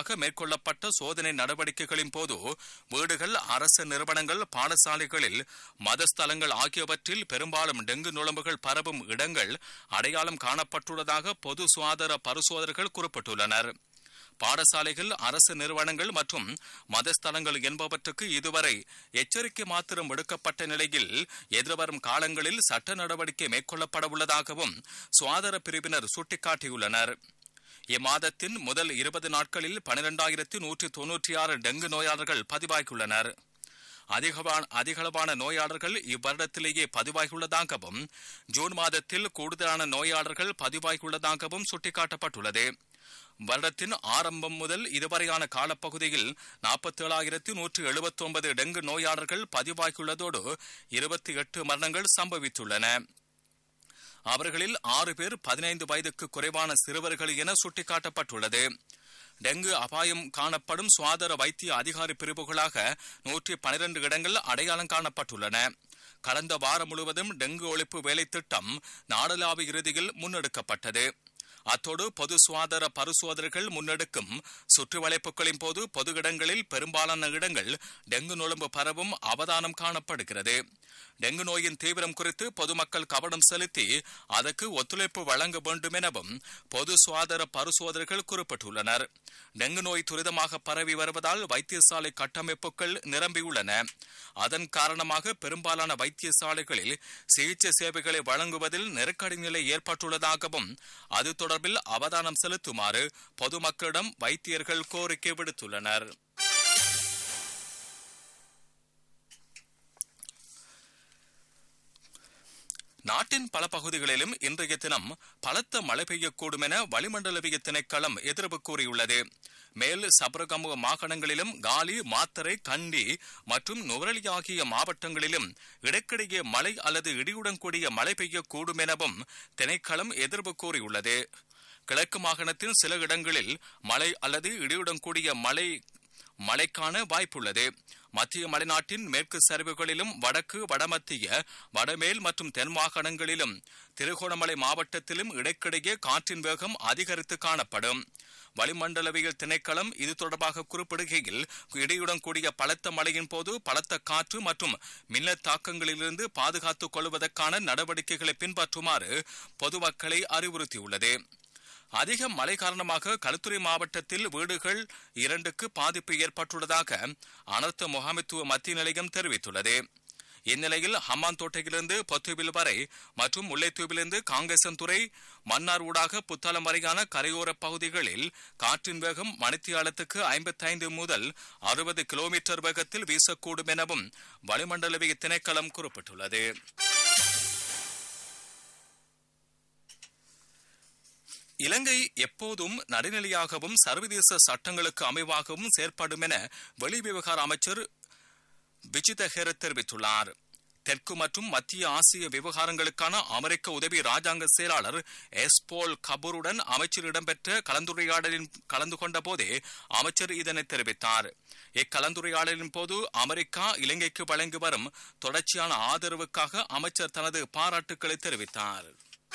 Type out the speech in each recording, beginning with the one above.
தொடர்பாக மேற்கொள்ளப்பட்ட சோதனை நடவடிக்கைகளின் போது வீடுகள் அரசு நிறுவனங்கள் பாடசாலைகளில் மதஸ்தலங்கள் ஆகியவற்றில் பெரும்பாலும் டெங்கு நுழம்புகள் பரவும் இடங்கள் அடையாளம் காணப்பட்டுள்ளதாக பொது சுகாதார பரிசோதகர்கள் குறிப்பிட்டுள்ளனர் பாடசாலைகள் அரசு நிறுவனங்கள் மற்றும் மதஸ்தலங்கள் என்பவற்றுக்கு இதுவரை எச்சரிக்கை மாத்திரம் விடுக்கப்பட்ட நிலையில் எதிர்வரும் காலங்களில் சட்ட நடவடிக்கை மேற்கொள்ளப்பட உள்ளதாகவும் சுகாதார பிரிவினர் சுட்டிக்காட்டியுள்ளனர் இம்மாதத்தின் முதல் இருபது நாட்களில் பனிரெண்டாயிரத்தி நூற்றி தொன்னூற்றி ஆறு டெங்கு நோயாளர்கள் பதிவாகியுள்ளனர் அதிகமான அதிகளவான நோயாளர்கள் இவ்வருடத்திலேயே பதிவாகியுள்ளதாகவும் ஜூன் மாதத்தில் கூடுதலான நோயாளர்கள் பதிவாகியுள்ளதாகவும் சுட்டிக்காட்டப்பட்டுள்ளது வருடத்தின் ஆரம்பம் முதல் இதுவரையான காலப்பகுதியில் நாற்பத்தி ஏழாயிரத்தி நூற்றி எழுபத்தி ஒன்பது டெங்கு நோயாளர்கள் பதிவாகியுள்ளதோடு இருபத்தி எட்டு மரணங்கள் சம்பவித்துள்ளன அவர்களில் ஆறு பேர் பதினைந்து வயதுக்கு குறைவான சிறுவர்கள் என சுட்டிக்காட்டப்பட்டுள்ளது டெங்கு அபாயம் காணப்படும் சுகாதார வைத்திய அதிகாரி பிரிவுகளாக நூற்றி பனிரெண்டு இடங்கள் அடையாளம் காணப்பட்டுள்ளன கடந்த வாரம் முழுவதும் டெங்கு ஒழிப்பு வேலை திட்டம் நாடளாவிய இறுதியில் முன்னெடுக்கப்பட்டது அத்தோடு பொது சுகாதார பரிசோதனைகள் முன்னெடுக்கும் சுற்றுவளைப்புகளின் போது பொது இடங்களில் பெரும்பாலான இடங்கள் டெங்கு நுழம்பு பரவும் அவதானம் காணப்படுகிறது டெங்கு நோயின் தீவிரம் குறித்து பொதுமக்கள் கவனம் செலுத்தி அதற்கு ஒத்துழைப்பு வழங்க வேண்டும் எனவும் பொது சுகாதார பரிசோதனைகள் குறிப்பிட்டுள்ளனர் டெங்கு நோய் துரிதமாக பரவி வருவதால் வைத்தியசாலை கட்டமைப்புகள் நிரம்பியுள்ளன அதன் காரணமாக பெரும்பாலான வைத்தியசாலைகளில் சிகிச்சை சேவைகளை வழங்குவதில் நெருக்கடி நிலை ஏற்பட்டுள்ளதாகவும் அது தொடர்பில் அவதானம் செலுத்துமாறு பொதுமக்களிடம் வைத்தியர்கள் கோரிக்கை விடுத்துள்ளனர் நாட்டின் பல பகுதிகளிலும் இன்றைய தினம் பலத்த மழை பெய்யக்கூடும் என வளிமண்டலவிய திணைக்களம் எதிர்ப்பு கூறியுள்ளது மேல் சபரகமுக மாகாணங்களிலும் காலி மாத்தரை கண்டி மற்றும் நுவரலி ஆகிய மாவட்டங்களிலும் இடைக்கிடையே மழை அல்லது இடியுடன் கூடிய மழை பெய்யக்கூடும் எனவும் திணைக்களம் எதிர்ப்பு கூறியுள்ளது கிழக்கு மாகாணத்தின் சில இடங்களில் மழை அல்லது இடியுடன் கூடிய மழை மழைக்கான வாய்ப்புள்ளது மத்திய மலைநாட்டின் மேற்கு சரிவுகளிலும் வடக்கு வடமத்திய வடமேல் மற்றும் தென் மாகாணங்களிலும் திருகோணமலை மாவட்டத்திலும் இடைக்கிடையே காற்றின் வேகம் அதிகரித்து காணப்படும் வளிமண்டலவியல் திணைக்களம் இது தொடர்பாக குறிப்பிடுகையில் இடியுடன் கூடிய பலத்த மழையின் போது பலத்த காற்று மற்றும் மின்ன தாக்கங்களிலிருந்து பாதுகாத்துக் கொள்வதற்கான நடவடிக்கைகளை பின்பற்றுமாறு பொதுமக்களை அறிவுறுத்தியுள்ளது அதிக மழை காரணமாக களுத்துறை மாவட்டத்தில் வீடுகள் இரண்டுக்கு பாதிப்பு ஏற்பட்டுள்ளதாக அனர்த்த முகாமைத்துவ மத்திய நிலையம் தெரிவித்துள்ளது இந்நிலையில் ஹம்மாந்தோட்டையிலிருந்து பொத்துவில் வரை மற்றும் முல்லைத்தீவிலிருந்து காங்கேசன்துறை மன்னார் ஊடாக புத்தளம் வரையான கரையோர பகுதிகளில் காற்றின் வேகம் மணித்தியாலத்துக்கு ஐம்பத்தைந்து முதல் அறுபது கிலோமீட்டர் வேகத்தில் வீசக்கூடும் எனவும் வளிமண்டலவிய திணைக்களம் குறிப்பிட்டுள்ளது இலங்கை எப்போதும் நடுநிலையாகவும் சர்வதேச சட்டங்களுக்கு அமைவாகவும் செயற்படும் என வெளிவிவகார அமைச்சர் விஜித ஹெரத் தெரிவித்துள்ளார் தெற்கு மற்றும் மத்திய ஆசிய விவகாரங்களுக்கான அமெரிக்க உதவி ராஜாங்க செயலாளர் எஸ்போல் கபூருடன் அமைச்சர் இடம்பெற்ற கலந்துரையாடலின் கலந்து கொண்ட போதே அமைச்சர் இதனை தெரிவித்தார் இக்கலந்துரையாடலின் போது அமெரிக்கா இலங்கைக்கு வழங்கி வரும் தொடர்ச்சியான ஆதரவுக்காக அமைச்சர் தனது பாராட்டுக்களை தெரிவித்தார்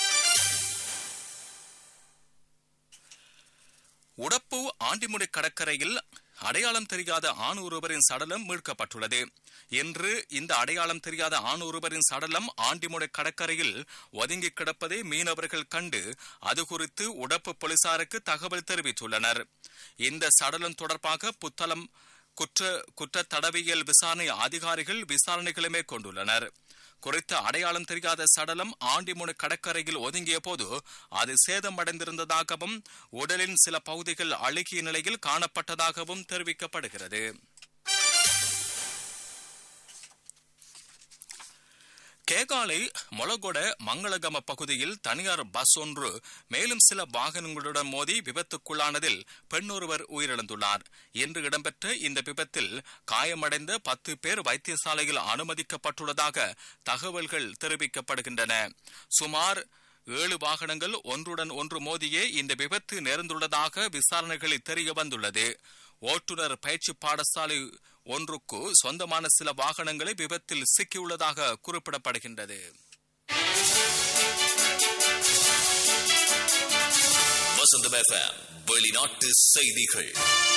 உடப்பு ஆண்டிமுடி கடற்கரையில் அடையாளம் தெரியாத ஆண் ஒருவரின் சடலம் மீட்கப்பட்டுள்ளது இன்று இந்த அடையாளம் தெரியாத ஆண் ஒருவரின் சடலம் ஆண்டிமுடை கடற்கரையில் ஒதுங்கி கிடப்பதை மீனவர்கள் கண்டு அது குறித்து உடப்பு போலீசாருக்கு தகவல் தெரிவித்துள்ளனர் இந்த சடலம் தொடர்பாக புத்தளம் குற்ற குற்ற தடவியல் விசாரணை அதிகாரிகள் விசாரணைகளை மேற்கொண்டுள்ளனர் குறித்த அடையாளம் தெரியாத சடலம் ஆண்டிமுனை கடற்கரையில் ஒதுங்கிய போது அது சேதமடைந்திருந்ததாகவும் உடலின் சில பகுதிகள் அழுகிய நிலையில் காணப்பட்டதாகவும் தெரிவிக்கப்படுகிறது கேகாலை மொளகொட மங்களகம பகுதியில் தனியார் பஸ் ஒன்று மேலும் சில வாகனங்களுடன் மோதி விபத்துக்குள்ளானதில் பெண்ணொருவர் உயிரிழந்துள்ளார் இன்று இடம்பெற்ற இந்த விபத்தில் காயமடைந்த பத்து பேர் வைத்தியசாலையில் அனுமதிக்கப்பட்டுள்ளதாக தகவல்கள் தெரிவிக்கப்படுகின்றன சுமார் ஏழு வாகனங்கள் ஒன்றுடன் ஒன்று மோதியே இந்த விபத்து நேர்ந்துள்ளதாக விசாரணைகளில் தெரிய வந்துள்ளது ஓட்டுநர் பயிற்சி பாடசாலை ஒன்றுக்கு சொந்தமான சில வாகனங்களை விபத்தில் சிக்கியுள்ளதாக குறிப்பிடப்படுகின்றது வசந்தம் எஃப்எம் வெளிநாட்டு செய்திகள்